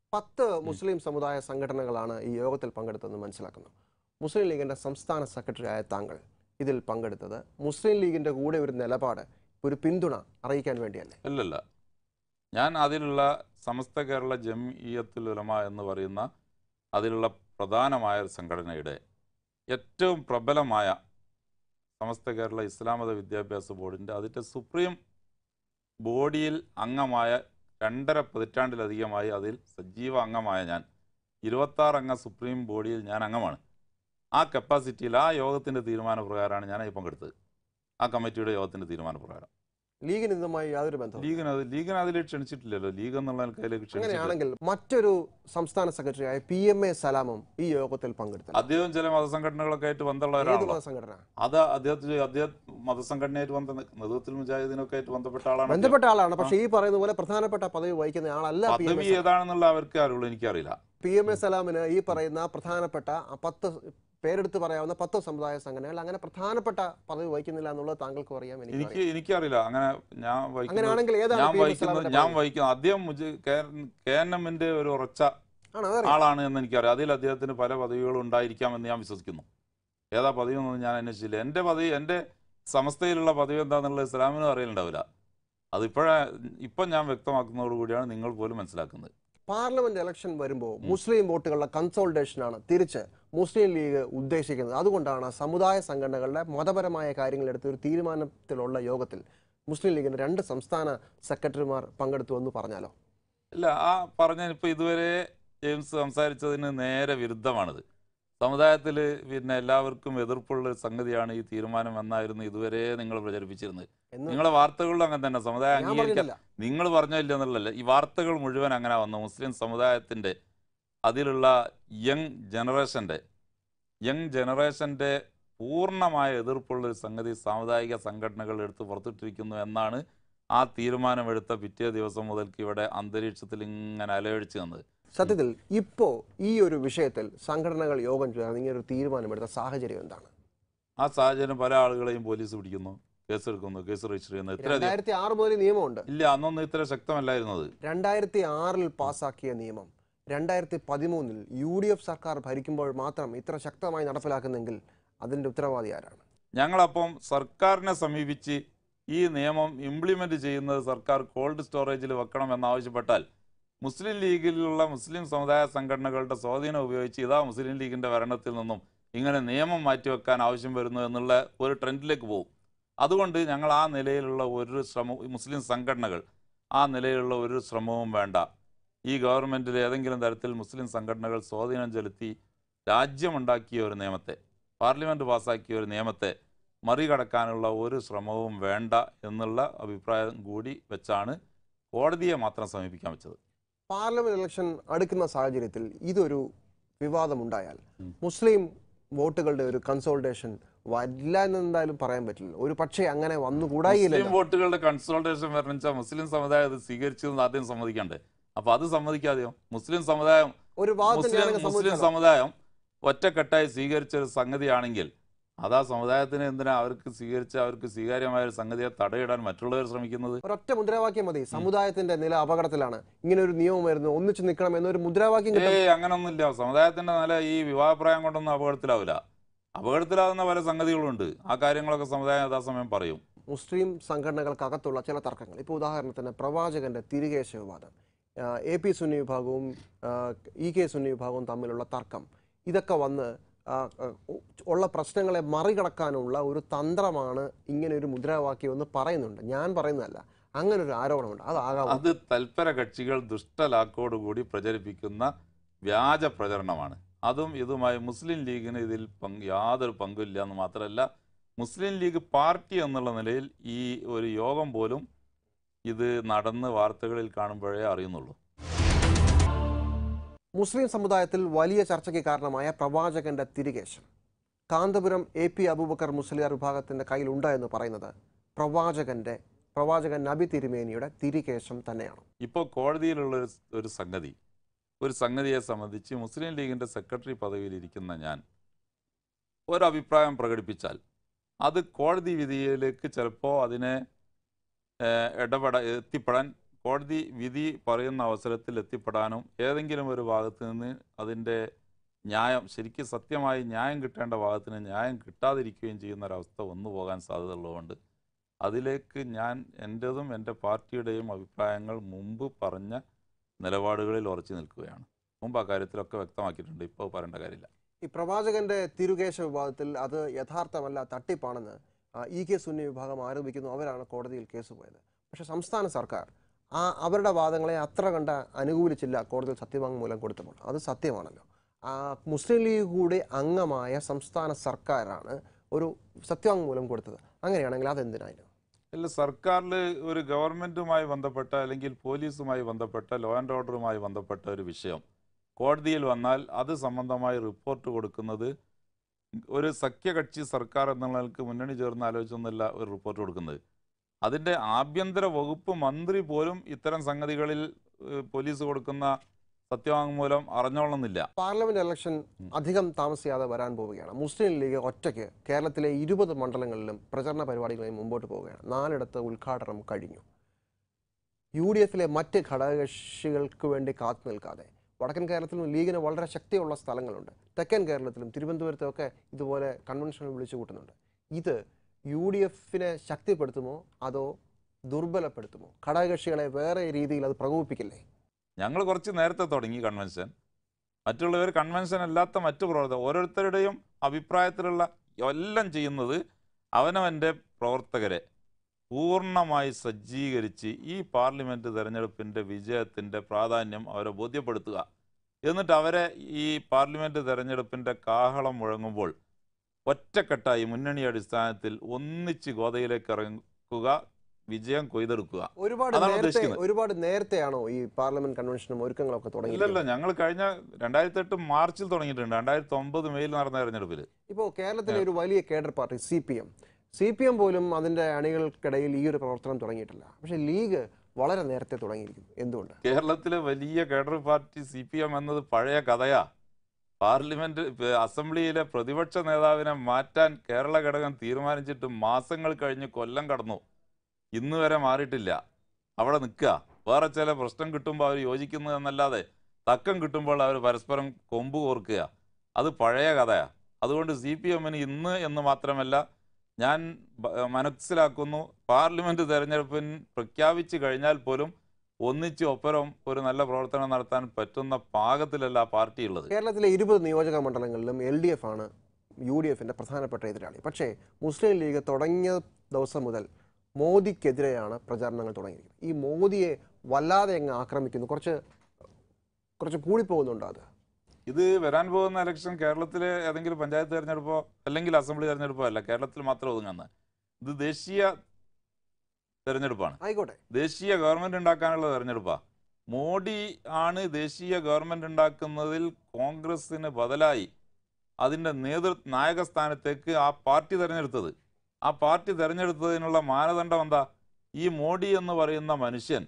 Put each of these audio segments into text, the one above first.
പത്ത് മുസ്ലിം സമുദായ സംഘടനകളാണ് ഈ യോഗത്തിൽ പങ്കെടുത്തതെന്ന് മനസ്സിലാക്കുന്നു മുസ്ലിം ലീഗിന്റെ സംസ്ഥാന സെക്രട്ടറിയായ താങ്കൾ ഇതിൽ പങ്കെടുത്തത് മുസ്ലിം ലീഗിന്റെ കൂടെ ഒരു നിലപാട് ഒരു പിന്തുണ അറിയിക്കാൻ വേണ്ടിയല്ലേ അല്ലല്ല ഞാൻ അതിലുള്ള സമസ്ത കേരള ജംഇയത്തുൽ ഉലമ എന്ന് പറയുന്ന അതിലുള്ള പ്രധാനമായ ഒരു സംഘടനയുടെ ഏറ്റവും പ്രബലമായ സമസ്ത കേരള ഇസ്ലാമത വിദ്യാഭ്യാസ ബോർഡിൻ്റെ അതിൻ്റെ സുപ്രീം ബോഡിയിൽ അംഗമായ രണ്ടര പതിറ്റാണ്ടിലധികമായി അതിൽ സജീവ അംഗമായ ഞാൻ ഇരുപത്താറ് അംഗ സുപ്രീം ബോഡിയിൽ ഞാൻ അംഗമാണ് ആ കപ്പാസിറ്റിയിൽ ആ യോഗത്തിൻ്റെ തീരുമാനപ്രകാരമാണ് ഞാൻ അതിൽ പങ്കെടുത്തത് ആ കമ്മിറ്റിയുടെ യോഗത്തിൻ്റെ തീരുമാനപ്രകാരം ലീഗിന് ഇതുമായി യാതൊരു ബന്ധവും ലീഗിന് അത് ലീഗിന് അതിൽ ക്ഷണിച്ചിട്ടില്ലല്ലോ ലീഗ് എന്നുള്ള നിലയിലേക്ക് ക്ഷണിച്ചിട്ടില്ല അങ്ങനെയാണെങ്കിൽ മറ്റൊരു സംസ്ഥാന സെക്രട്ടറിയായ പി എം എ സലാമും ഈ യോഗത്തിൽ പങ്കെടുത്തു അദ്ദേഹം ചില മതസംഘടനകളൊക്കെ ആയിട്ട് ഏത് ബന്ധമുള്ളവരാണല്ലോ മതസംഘടന അത് അദ്ദേഹത്തിന് അദ്ദേഹം മതസംഘടനയായിട്ട് ബന്ധ നേതൃത്വത്തിൽ മുജാഹിദീനൊക്കെ ആയിട്ട് ബന്ധപ്പെട്ട ആളാണ് അദ്ദേഹം. ബന്ധപ്പെട്ട ആളാണ് പക്ഷേ ഈ പറയുന്ന പോലെ പ്രധാനപ്പെട്ട പദവി വഹിക്കുന്ന ആളല്ല പി എം പദവി ഏതാണെന്നുള്ള അവർക്ക് അറിയുള്ളൂ എനിക്കറിയില്ല പി എം എ സലാമിന് ഈ പറയുന്ന പ്രധാനപ്പെട്ട ആ പത്ത് പേരെടുത്ത് പറയാവുന്ന പത്ത് സമുദായ സംഘടനകൾ അങ്ങനെ പ്രധാനപ്പെട്ട പദവി വഹിക്കുന്നില്ല എന്നുള്ളത് താങ്കൾക്കും അറിയാം എനിക്ക് എനിക്ക് എനിക്കറിയില്ല അങ്ങനെ ഞാൻ വഹിക്കുന്നത് അങ്ങനെയാണെങ്കിൽ ഏതാണ് ഞാൻ പി എം എ വഹിക്കുന്നത് സലാമിന്റെ ഞാൻ പദവി? വഹിക്കുന്നത് അദ്ദേഹം മുജ- കെ എൻ എമ്മിന്റെ ഒരു ഉറച്ച ആണോ അതറിയാം ആളാണ് എന്ന് എനിക്കറിയാം അതിൽ അദ്ദേഹത്തിന് പല പദവികളും ഉണ്ടായിരിക്കാമെന്ന് ഞാൻ വിശ്വസിക്കുന്നു ഏതാ പദവി എന്നൊന്നും ഞാൻ അന്വേഷിച്ചില്ല എൻ്റെ പദവി എൻ്റെ സമസ്തയിലുള്ള പദവി എന്താണെന്നുള്ളത് ഇസ്ലാമിനും അറിയലുണ്ടാവില്ല അതിപ്പോഴേ ഇപ്പം ഞാൻ വ്യക്തമാക്കുന്നതോടുകൂടിയാണ് നിങ്ങൾ പോലും മനസ്സിലാക്കുന്നത് പാർലമെന്റ് ഇലക്ഷൻ വരുമ്പോൾ മുസ്ലിം വോട്ടുകളുടെ കൺസോൾട്ടേഷനാണ് തിരിച്ച് മുസ്ലിം ലീഗ് ഉദ്ദേശിക്കുന്നത് അതുകൊണ്ടാണ് സമുദായ സംഘടനകളുടെ മതപരമായ കാര്യങ്ങൾ എടുത്ത് ഒരു തീരുമാനത്തിലുള്ള യോഗത്തിൽ മുസ്ലിം ലീഗിന്റെ രണ്ട് സംസ്ഥാന സെക്രട്ടറിമാർ പങ്കെടുത്തു എന്ന് പറഞ്ഞാലോ ഇല്ല ആ പറഞ്ഞ ഇപ്പോൾ ഇതുവരെ ജെയിംസ് സംസാരിച്ചതിന് നേരെ വിരുദ്ധമാണിത് സമുദായത്തിൽ പിന്നെ എല്ലാവർക്കും എതിർപ്പുള്ള ഒരു സംഗതിയാണ് ഈ തീരുമാനം എന്നായിരുന്നു ഇതുവരെ നിങ്ങൾ പ്രചരിപ്പിച്ചിരുന്നത് എന്ന് നിങ്ങളെ വാർത്തകളിലും അങ്ങനെ തന്നെ സമുദായം ഞാൻ അംഗീകരിക്കാൻ പറഞ്ഞിട്ടില്ല നിങ്ങൾ പറഞ്ഞില്ല എന്നുള്ളതല്ല ഈ വാർത്തകൾ മുഴുവൻ അങ്ങനെ വന്നു മുസ്ലിം സമുദായത്തിൻ്റെ അതിലുള്ള യങ് ജനറേഷൻ്റെ യങ് ജനറേഷൻ്റെ പൂർണ്ണമായ എതിർപ്പുള്ള ഒരു സംഗതി സാമുദായിക സംഘടനകൾ എടുത്ത് പുറത്തിട്ടിരിക്കുന്നു എന്നാണ് ആ തീരുമാനമെടുത്ത പിറ്റേ ദിവസം മുതൽക്ക് ഇവിടെ അന്തരീക്ഷത്തിൽ ഇങ്ങനെ അലയടിച്ച് നിന്നത് സത്യത്തിൽ ഇപ്പോ ഈ ഒരു വിഷയത്തിൽ സംഘടനകൾ യോഗം ചേർന്ന് ഇങ്ങനെ ഒരു തീരുമാനമെടുത്ത സാഹചര്യം എന്താണ് ആ സാഹചര്യം പല ആളുകളെയും പോലീസ് പിടിക്കുന്നു കേസെടുക്കുന്നു കേസ് രജിസ്റ്റർ ചെയ്യുന്നു ഇത്ര അധികം രണ്ടായിരത്തി ആറ് മുതൽ ഈ നിയമമുണ്ട് ഇല്ല അന്നൊന്നും ഇത്ര ശക്തമല്ലായിരുന്നത് രണ്ടായിരത്തി ആറിൽ പാസാക്കിയ നിയമം രണ്ടായിരത്തി പതിമൂന്നിൽ യു ഡി എഫ് സർക്കാർ ഭരിക്കുമ്പോൾ മാത്രം ഇത്ര ശക്തമായി നടപ്പിലാക്കുന്നെങ്കിൽ അതിന്റെ ഉത്തരവാദി ആരാണ് ഞങ്ങളപ്പം സർക്കാരിനെ സമീപിച്ച് ഈ നിയമം ഇംപ്ലിമെൻ്റ് ചെയ്യുന്നത് സർക്കാർ കോൾഡ് സ്റ്റോറേജിൽ വെക്കണം എന്നാവശ്യപ്പെട്ടാൽ മുസ്ലിം ലീഗിലുള്ള മുസ്ലിം സമുദായ സംഘടനകളുടെ സ്വാധീനം ഉപയോഗിച്ച് ഇതാ മുസ്ലിം ലീഗിൻ്റെ ഭരണത്തിൽ നിന്നും ഇങ്ങനെ നിയമം മാറ്റിവെക്കാൻ ആവശ്യം വരുന്നു എന്നുള്ള ഒരു ട്രെൻഡിലേക്ക് പോകും അതുകൊണ്ട് ഞങ്ങൾ ആ നിലയിലുള്ള ഒരു ശ്രമം മുസ്ലിം സംഘടനകൾ ആ നിലയിലുള്ള ഒരു ശ്രമവും വേണ്ട ഈ ഗവൺമെൻറ്റിൽ ഏതെങ്കിലും തരത്തിൽ മുസ്ലിം സംഘടനകൾ സ്വാധീനം ചെലുത്തി രാജ്യമുണ്ടാക്കിയ ഒരു നിയമത്തെ പാർലമെൻറ്റ് പാസ്സാക്കിയ ഒരു നിയമത്തെ മറികടക്കാനുള്ള ഒരു ശ്രമവും വേണ്ട എന്നുള്ള അഭിപ്രായം കൂടി വെച്ചാണ് കോടതിയെ മാത്രം സമീപിക്കാൻ വെച്ചത് പാർലമെന്റ് ഇലക്ഷൻ അടുക്കുന്ന സാഹചര്യത്തിൽ ഇതൊരു വിവാദമുണ്ടായാൽ ഉം. മുസ്ലിം വോട്ടുകളുടെ ഒരു കൺസോൾട്ടേഷൻ വരില്ല എന്ന് എന്തായാലും പറയാൻ പറ്റില്ല ഒരു പക്ഷേ അങ്ങനെ മുസ്ലിം വന്നുകൂടായില്ല വോട്ടുകളുടെ കൺസൾട്ടേഷൻ വരണിച്ചാൽ മുസ്ലിം സമുദായം അത് സ്വീകരിച്ചതെന്ന് ആദ്യം സമ്മതിക്കണ്ടേ അപ്പൊ അത് സമ്മതിക്കാതെയോ മുസ്ലിം സമുദായം ഒരു വാദത്തിന് മുസ്ലിം ഞാനങ്ങ് മുസ്ലിം സമ്മതിച്ചേക്കാം. സമുദായം ഒറ്റക്കെട്ടായി സ്വീകരിച്ച ഒരു സംഗതിയാണെങ്കിൽ അത് ആ സമുദായത്തിന് എന്തിനാ അവർക്ക് സ്വീകരിച്ച അവർക്ക് സ്വീകാര്യമായ ഒരു സംഗതിയെ തടയിടാൻ മറ്റുള്ളവർ ശ്രമിക്കുന്നത് ഒരൊറ്റ മുദ്രാവാക്യം മതി സമുദായത്തിന്റെ നില അപകടത്തിലാണ് ഇങ്ങനെ ഒരു നിയമം വരുന്നു ഒന്നിച്ചു നിൽക്കണം എന്നൊരു മുദ്രാവാക്യം കിട്ടും ഏയ് അങ്ങനൊന്നുമില്ല സമുദായത്തിന്റെ നില ഈ വിവാഹപ്രായം കൊണ്ടൊന്നും അപകടത്തിലാവില്ല അപകടത്തിലാവുന്ന പല സംഗതികളുണ്ട് ആ കാര്യങ്ങളൊക്കെ സമുദായം യഥാസമയം പറയും മുസ്ലിം സംഘടനകൾക്കകത്തുള്ള ചില തർക്കങ്ങൾ ഇപ്പോൾ ഉദാഹരണത്തിന് പ്രവാചകന്റെ തിരികേശ വിവാദം എ പി സുന്നി വിഭാഗവും ആ, ഇ കെ സുന്നി വിഭാഗവും തമ്മിലുള്ള തർക്കം ഇതൊക്കെ വന്ന് ആ, ആ, ഉ- ഉള്ള പ്രശ്നങ്ങളെ മറികടക്കാനുള്ള ഒരു തന്ത്രമാണ് ഇങ്ങനെ ഒരു മുദ്രാവാക്യം എന്ന് പറയുന്നുണ്ട് ഞാൻ പറയുന്നതല്ല അങ്ങനെ ഒരു ആരോപണമുണ്ട് അതാകാം അത് തൽപര കക്ഷികൾ ദുഷ്ടലാക്കോടുകൂടി പ്രചരിപ്പിക്കുന്ന വ്യാജ പ്രചരണമാണ് അതും ഇതുമായി മുസ്ലിം ലീഗിന് ഇതിൽ പങ്ക് യാതൊരു പങ്കുമില്ല എന്ന് മാത്രമല്ല മുസ്ലിം ലീഗ് പാർട്ടി എന്നുള്ള നിലയിൽ ഈ ഒരു യോഗം പോലും ഇത് നടന്ന് വാർത്തകളിൽ കാണുമ്പോഴേ അറിയുന്നുള്ളൂ മുസ്ലിം സമുദായത്തിൽ വലിയ ചർച്ചയ്ക്ക് കാരണമായ പ്രവാചകന്റെ തിരികേശം കാന്തപുരം എ പി അബൂബക്കർ മുസ്ലിയാർ വിഭാഗത്തിന്റെ കയ്യിലുണ്ട് എന്ന് പറയുന്നത് പ്രവാചകന്റെ പ്രവാചകൻ നബി തിരുമേനിയുടെ തിരികേശം തന്നെയാണ് ഇപ്പോൾ കോടതിയിലുള്ള ഒരു ഒരു സംഗതി ഒരു സംഗതിയെ സംബന്ധിച്ച് മുസ്ലിം ലീഗിൻ്റെ സെക്രട്ടറി പദവിയിലിരിക്കുന്ന ഞാൻ ഒരഭിപ്രായം പ്രകടിപ്പിച്ചാൽ അത് കോടതി വിധിയിലേക്ക് ചിലപ്പോൾ അതിനെ ഏഹ്, ഇടപെട എത്തിപ്പെടാൻ കോടതി വിധി പറയുന്ന അവസരത്തിൽ എത്തിപ്പെടാനും ഏതെങ്കിലും ഒരു ഭാഗത്ത് നിന്ന് അതിൻ്റെ ന്യായം ശരിക്കും സത്യമായി ന്യായം കിട്ടേണ്ട ഭാഗത്തിന് ന്യായം കിട്ടാതിരിക്കുകയും ചെയ്യുന്ന ഒരവസ്ഥ വന്നു പോകാൻ സാധ്യതയുള്ളതുകൊണ്ട് അതിലേക്ക് ഞാൻ എൻ്റെതും എൻ്റെ പാർട്ടിയുടെയും അഭിപ്രായങ്ങൾ മുമ്പ് പറഞ്ഞ നിലപാടുകളിൽ ഉറച്ചു നിൽക്കുകയാണ് മുമ്പ് ആ കാര്യത്തിലൊക്കെ വ്യക്തമാക്കിയിട്ടുണ്ട് ഇപ്പോൾ പറയേണ്ട കാര്യമില്ല ഈ പ്രവാചകന്റെ തിരുകേശ വിവാദത്തിൽ അത് യഥാർത്ഥമല്ല തട്ടിപ്പാണെന്ന് ആ, ഇ കെ സുന്നി വിഭാഗം ആരോപിക്കുന്നു അവരാണ് കോടതിയിൽ കേസ് പോയത് പക്ഷെ സംസ്ഥാന സർക്കാർ ആ അവരുടെ വാദങ്ങളെ അത്ര കണ്ട അനുകൂലിച്ചില്ല കോടതിയിൽ സത്യവാങ്മൂലം കൊടുത്തപ്പോൾ അത് സത്യമാണല്ലോ ആ, മുസ്ലിം ലീഗ് കൂടി അംഗമായ സംസ്ഥാന സർക്കാരാണ് ഒരു സത്യവാങ്മൂലം കൊടുത്തത് അങ്ങനെയാണെങ്കിൽ അതെന്തിനായിരുന്നു അല്ല സർക്കാരിൽ ഒരു ഗവൺമെൻറ്റുമായി ബന്ധപ്പെട്ട അല്ലെങ്കിൽ പോലീസുമായി ബന്ധപ്പെട്ട ലോ ആൻഡ് ഓർഡറുമായി ബന്ധപ്പെട്ട ഒരു വിഷയം കോടതിയിൽ വന്നാൽ അത് സംബന്ധമായി റിപ്പോർട്ട് കൊടുക്കുന്നത് ഒരു സഖ്യകക്ഷി സർക്കാർ എന്നുള്ള നിലക്ക് മുന്നണി ചേർന്ന് ആലോചിച്ചൊന്നുമല്ല ഒരു റിപ്പോർട്ട് കൊടുക്കുന്നത് അതിൻ്റെ ആഭ്യന്തര വകുപ്പ് മന്ത്രി പോലും ഇത്തരം സംഗതികളിൽ ഏഹ്, പോലീസ് കൊടുക്കുന്ന സത്യവാങ്മൂലം അറിഞ്ഞോളണമെന്നില്ല പാർലമെന്റ് ഇലക്ഷൻ അധികം താമസിയാതെ വരാൻ പോവുകയാണ് മുസ്ലിം ലീഗ് ഒറ്റയ്ക്ക് കേരളത്തിലെ ഇരുപത് മണ്ഡലങ്ങളിലും പ്രചരണ പരിപാടികളുമായി മുമ്പോട്ട് പോവുകയാണ് നാലിടത്ത് ഉദ്ഘാടനം കഴിഞ്ഞു യു ഡി എഫിലെ മറ്റ് ഘടകകക്ഷികൾക്ക് വേണ്ടി കാത്തു നിൽക്കാതെ വടക്കൻ കേരളത്തിലും ലീഗിന് വളരെ ശക്തിയുള്ള സ്ഥലങ്ങളുണ്ട് തെക്കൻ കേരളത്തിലും തിരുവനന്തപുരത്തും ഒക്കെ ഇതുപോലെ കൺവെൻഷനുകൾ വിളിച്ചു കൂട്ടുന്നുണ്ട് ഇത് യു ഡി എഫിനെ ശക്തിപ്പെടുത്തുമോ അതോ ദുർബലപ്പെടുത്തുമോ ഘടകകക്ഷികളെ വേറെ രീതിയിൽ അത് പ്രകോപിപ്പിക്കില്ലേ ഞങ്ങൾ കുറച്ച് നേരത്തെ തുടങ്ങി കൺവെൻഷൻ മറ്റുള്ളവർ കൺവെൻഷൻ അല്ലാത്ത മറ്റു പ്രവർത്തകർ ഓരോരുത്തരുടെയും അഭിപ്രായത്തിലുള്ള എല്ലാം ചെയ്യുന്നത് അവനവൻ്റെ പ്രവർത്തകരെ പൂർണ്ണമായി സജ്ജീകരിച്ച് ഈ പാർലമെൻറ്റ് തെരഞ്ഞെടുപ്പിൻ്റെ വിജയത്തിൻ്റെ പ്രാധാന്യം അവരെ ബോധ്യപ്പെടുത്തുക എന്നിട്ട് അവരെ ഈ പാർലമെൻറ്റ് തെരഞ്ഞെടുപ്പിൻ്റെ കാഹളം മുഴങ്ങുമ്പോൾ ഒറ്റക്കെട്ടായി മുന്നണി അടിസ്ഥാനത്തിൽ ഒന്നിച്ച് ഗോതയിലേക്ക് ഇറങ്ങുക വിജയം കൊയ്തെടുക്കുക ഒരുപാട് അതാണ് നേരത്തെ ഉദ്ദേശിക്കുന്നത്. ഒരുപാട് നേരത്തെയാണോ ഈ പാർലമെന്റ് കൺവെൻഷനും ഒരുക്കങ്ങളൊക്കെ തുടങ്ങി ഇല്ലല്ല ഞങ്ങൾ കഴിഞ്ഞ രണ്ടായിരത്തി എട്ട് മാർച്ചിൽ തുടങ്ങിയിട്ടുണ്ട് രണ്ടായിരത്തി ഒമ്പത് മെയിൽ നടന്ന തെരഞ്ഞെടുപ്പിൽ ഇപ്പോൾ കേരളത്തിലെ ഒരു വലിയ cadre party C P M C P M പോലും അതിന്റെ അണികൾക്കിടയിൽ ഈ ഒരു പ്രവർത്തനം തുടങ്ങിയിട്ടില്ല പക്ഷെ ലീഗ് വളരെ നേരത്തെ തുടങ്ങിയിരിക്കുന്നു എന്തുകൊണ്ട് കേരളത്തിലെ വലിയ cadre party C P M എന്നത് പഴയ കഥയാ പാർലമെന്റ് ഇപ്പ അസംബ്ലിയിലെ പ്രതിപക്ഷ നേതാവിനെ മാറ്റാൻ കേരള ഘടകം തീരുമാനിച്ചിട്ട് മാസങ്ങൾ കഴിഞ്ഞ് കൊല്ലം കടന്നു ഇന്ന് വരെ മാറിയിട്ടില്ല അവിടെ നിൽക്കുക വേറെ ചില പ്രശ്നം കിട്ടുമ്പോൾ അവർ യോജിക്കുന്നു എന്നല്ലാതെ തക്കം കിട്ടുമ്പോൾ അവർ പരസ്പരം കൊമ്പ് കോർക്കുക അത് പഴയ കഥയാണ് അതുകൊണ്ട് സി പി എമ്മിന് ഇന്ന് എന്ന് മാത്രമല്ല ഞാൻ ബ- മനസ്സിലാക്കുന്നു പാർലമെന്റ് തെരഞ്ഞെടുപ്പിന് പ്രഖ്യാപിച്ചു കഴിഞ്ഞാൽ പോലും ഒന്നിച്ച് ഒപ്പരം ഒരു നല്ല പ്രവർത്തനം നടത്താൻ പറ്റുന്ന പാകത്തിലല്ല ആ പാർട്ടി ഉള്ളത് കേരളത്തിലെ ഇരുപത് നിയോജക മണ്ഡലങ്ങളിലും എൽ ഡി എഫ് ആണ് യു ഡി എഫിന്റെ പ്രധാനപ്പെട്ട എതിരാളി പക്ഷേ മുസ്ലിം ലീഗ് തുടങ്ങിയ ദിവസം മുതൽ മോദിക്കെതിരെയാണ് പ്രചാരണങ്ങൾ തുടങ്ങിയിരിക്കുന്നത് ഈ മോദിയെ വല്ലാതെ അങ്ങ് ആക്രമിക്കുന്നു കുറച്ച് കുറച്ച് കൂടിപ്പോകുന്നുണ്ടോ അത് ഇത് വരാൻ പോകുന്ന ഇലക്ഷൻ കേരളത്തിലെ ഏതെങ്കിലും പഞ്ചായത്ത് തെരഞ്ഞെടുപ്പോ അല്ലെങ്കിൽ അസംബ്ലി തെരഞ്ഞെടുപ്പോ അല്ല കേരളത്തിൽ മാത്രം ഒതുങ്ങുന്ന ഇത് ദേശീയ തെരഞ്ഞെടുപ്പാണ് ആയിക്കോട്ടെ ദേശീയ ഗവൺമെന്റ് ഉണ്ടാക്കാനുള്ള തെരഞ്ഞെടുപ്പാണ് മോഡി ആണ് ദേശീയ ഗവൺമെന്റ് ഉണ്ടാക്കുന്നതിൽ കോൺഗ്രസിന് ബദലായി അതിൻ്റെ നേതൃ നായക സ്ഥാനത്തേക്ക് ആ പാർട്ടി തിരഞ്ഞെടുത്തത് ആ പാർട്ടി തിരഞ്ഞെടുത്തതിനുള്ള മാനദണ്ഡം എന്താ ഈ മോഡി എന്ന് പറയുന്ന മനുഷ്യൻ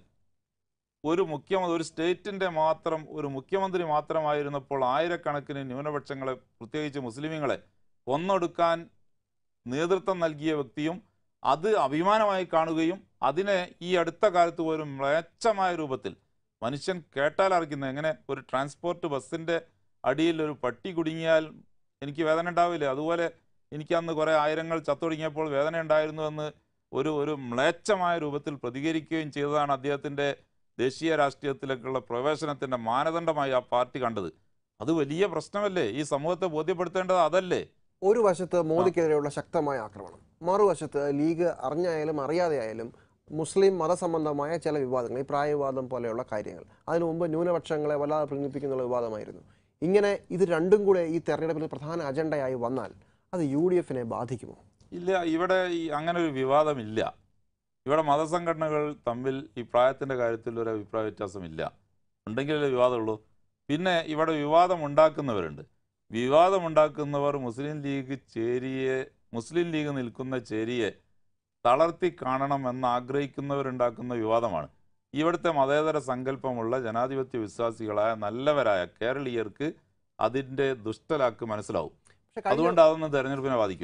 ഒരു മുഖ്യമന്ത്രി ഒരു സ്റ്റേറ്റിൻ്റെ മാത്രം ഒരു മുഖ്യമന്ത്രി മാത്രമായിരുന്നപ്പോൾ ആയിരക്കണക്കിന് ന്യൂനപക്ഷങ്ങളെ പ്രത്യേകിച്ച് മുസ്ലിമീങ്ങളെ കൊന്നൊടുക്കാൻ നേതൃത്വം നൽകിയ വ്യക്തിയും അത് അഭിമാനമായി കാണുകയും അതിനെ ഈ അടുത്ത കാലത്ത് പോലും മ്ലേച്ഛമായ രൂപത്തിൽ മനുഷ്യൻ കേട്ടാൽ അറിയിക്കുന്നത് എങ്ങനെ ഒരു ട്രാൻസ്പോർട്ട് ബസ്സിൻ്റെ അടിയിൽ ഒരു പട്ടി കുടുങ്ങിയാൽ എനിക്ക് വേദന ഉണ്ടാവില്ലേ അതുപോലെ എനിക്ക് അന്ന് കുറേ ആയിരങ്ങൾ ചത്തൊടുങ്ങിയപ്പോൾ വേദന ഉണ്ടായിരുന്നുവെന്ന് ഒരു ഒരു മ്ലേച്ഛമായ രൂപത്തിൽ പ്രതികരിക്കുകയും ചെയ്തതാണ് അദ്ദേഹത്തിൻ്റെ ദേശീയ രാഷ്ട്രീയത്തിലേക്കുള്ള പ്രവേശനത്തിൻ്റെ മാനദണ്ഡമായി ആ പാർട്ടി കണ്ടത് അത് വലിയ പ്രശ്നമല്ലേ ഈ സമൂഹത്തെ ബോധ്യപ്പെടുത്തേണ്ടത് അതല്ലേ ഒരു വശത്ത് മോദിക്കെതിരെയുള്ള ശക്തമായ ആക്രമണം മറുവശത്ത് ലീഗ് അറിഞ്ഞായാലും അറിയാതെ ആയാലും മുസ്ലിം മതസംബന്ധമായ ചില വിവാദങ്ങൾ ഈ പ്രായവിവാദം പോലെയുള്ള കാര്യങ്ങൾ അതിനു മുമ്പ് ന്യൂനപക്ഷങ്ങളെ വല്ലാതെ പ്രീണിപ്പിക്കുന്നുള്ള വിവാദമായിരുന്നു ഇങ്ങനെ ഇത് രണ്ടും കൂടെ ഈ തെരഞ്ഞെടുപ്പിൽ പ്രധാന അജണ്ടയായി വന്നാൽ അത് യു ഡി എഫിനെ ബാധിക്കുമോ ഇല്ല ഇവിടെ ഈ അങ്ങനെ ഒരു വിവാദമില്ല ഇവിടെ മതസംഘടനകൾ തമ്മിൽ ഈ പ്രായത്തിൻ്റെ കാര്യത്തിൽ ഒരു അഭിപ്രായ വ്യത്യാസമില്ല ഉണ്ടെങ്കിലല്ലേ വിവാദമുള്ളൂ പിന്നെ ഇവിടെ വിവാദം ഉണ്ടാക്കുന്നവരുണ്ട് വിവാദമുണ്ടാക്കുന്നവർ മുസ്ലിം ലീഗ് ചേരിയെ മുസ്ലിം ലീഗ് നിൽക്കുന്ന ചേരിയെ തളർത്തി കാണണം എന്ന് ആഗ്രഹിക്കുന്നവരുണ്ടാക്കുന്ന വിവാദമാണ് ഇവിടുത്തെ മതേതര സങ്കല്പമുള്ള ജനാധിപത്യ വിശ്വാസികളായ നല്ലവരായ കേരളീയർക്ക് അതിൻ്റെ ദുഷ്ടലാക്ക് മനസ്സിലാവും പക്ഷെ കഴിഞ്ഞ അതുകൊണ്ട് അതൊന്നും തെരഞ്ഞെടുപ്പിനെ ബാധിക്കില്ല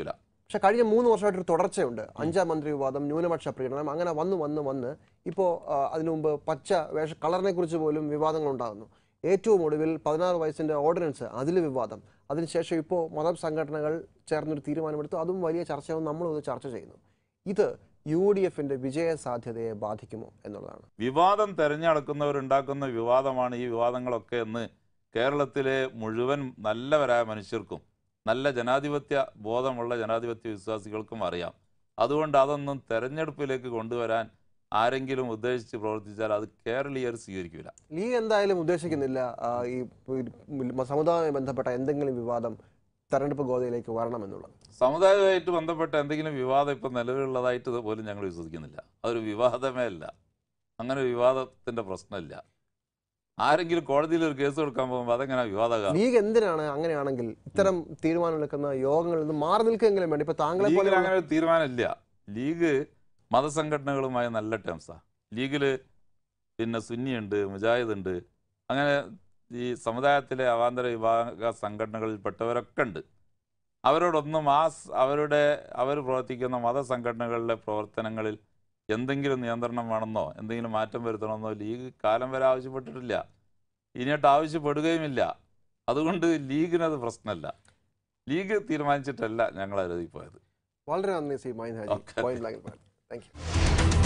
പക്ഷെ കഴിഞ്ഞ മൂന്ന് വർഷമായിട്ട് ഒരു തുടർച്ചയുണ്ട് അഞ്ചാം മന്ത്രി വിവാദം ന്യൂനപക്ഷ പ്രീണനം അങ്ങനെ വന്ന് വന്ന് വന്ന് ഇപ്പോൾ അതിനു മുമ്പ് പച്ച വേഷ കളറിനെ കുറിച്ച് പോലും വിവാദങ്ങൾ ഉണ്ടാകുന്നു ഏറ്റവും ഒടുവിൽ പതിനാറ് വയസ്സിന്റെ ഓർഡിനൻസ് അതിൽ വിവാദം അതിനുശേഷം ഇപ്പോൾ മത സംഘടനകൾ ചേർന്നൊരു തീരുമാനമെടുത്തു അതും വലിയ ചർച്ചയാവും നമ്മളും ഇത് ചർച്ച ചെയ്യുന്നു ഇത് യു ഡി എഫിന്റെ വിജയ സാധ്യതയെ ബാധിക്കുമോ എന്നുള്ളതാണ് വിവാദം തെരഞ്ഞെടുക്കുന്നവരുണ്ടാക്കുന്ന വിവാദമാണ് ഈ വിവാദങ്ങളൊക്കെ എന്ന് കേരളത്തിലെ മുഴുവൻ നല്ലവരായ മനുഷ്യർക്കും നല്ല ജനാധിപത്യ ബോധമുള്ള ജനാധിപത്യ വിശ്വാസികൾക്കും അറിയാം അതുകൊണ്ട് അതൊന്നും തെരഞ്ഞെടുപ്പിലേക്ക് കൊണ്ടുവരാൻ ആരെങ്കിലും ഉദ്ദേശിച്ച് പ്രവർത്തിച്ചാൽ അത് കേരളീയർ സ്വീകരിക്കില്ല ലീഗ് എന്തായാലും ഉദ്ദേശിക്കുന്നില്ല ആ, ഈ ഈ സമുദായവുമായി ബന്ധപ്പെട്ട എന്തെങ്കിലും വിവാദം തെരഞ്ഞെടുപ്പ് ഗോതയിലേക്ക് വരണമെന്നുള്ളത് സമുദായവുമായിട്ട് ബന്ധപ്പെട്ട എന്തെങ്കിലും വിവാദം ഇപ്പം നിലവിലുള്ളതായിട്ട് പോലും ഞങ്ങൾ വിശ്വസിക്കുന്നില്ല അതൊരു വിവാദമേ അല്ല അങ്ങനെ ഒരു വിവാദത്തിൻ്റെ പ്രശ്നമില്ല ആരെങ്കിലും കോടതിയിൽ ഒരു കേസ് കൊടുക്കാൻ പോകുമ്പോൾ അതെങ്ങനെ വിവാദമാണ് ലീഗ് എന്തിനാണ് അങ്ങനെയാണെങ്കിൽ ഇത്തരം തീരുമാനമെടുക്കുന്ന യോഗങ്ങളിൽ നിന്ന് മാറി നിൽക്കെങ്കിലും വേണ്ടി ഇപ്പൊ താങ്കളെ പോലെ ലീഗിൽ അങ്ങനെ ഒരു തീരുമാനമില്ല ലീഗ് മതസംഘടനകളുമായി നല്ല ടേംസാണ് ലീഗിൽ പിന്നെ സുന്നിയുണ്ട് മുജാഹിദ് ഉണ്ട് അങ്ങനെ ഈ സമുദായത്തിലെ അവാന്തര വിഭാഗ സംഘടനകളിൽപ്പെട്ടവരൊക്കെ ഉണ്ട് അവരോടൊന്നും ആ സ് അവരുടെ അവർ പ്രവർത്തിക്കുന്ന മതസംഘടനകളിലെ പ്രവർത്തനങ്ങളിൽ എന്തെങ്കിലും നിയന്ത്രണം വേണമെന്നോ എന്തെങ്കിലും മാറ്റം വരുത്തണമെന്നോ ലീഗ് കാലം വരെ ആവശ്യപ്പെട്ടിട്ടില്ല ഇനിയിട്ട് ആവശ്യപ്പെടുകയുമില്ല അതുകൊണ്ട് ലീഗിനത് പ്രശ്നമല്ല ലീഗ് തീരുമാനിച്ചിട്ടല്ല ഞങ്ങൾ അതിൽ പോയത് വളരെ നന്ദി സി മൈൻ Haji Okay. Point thank U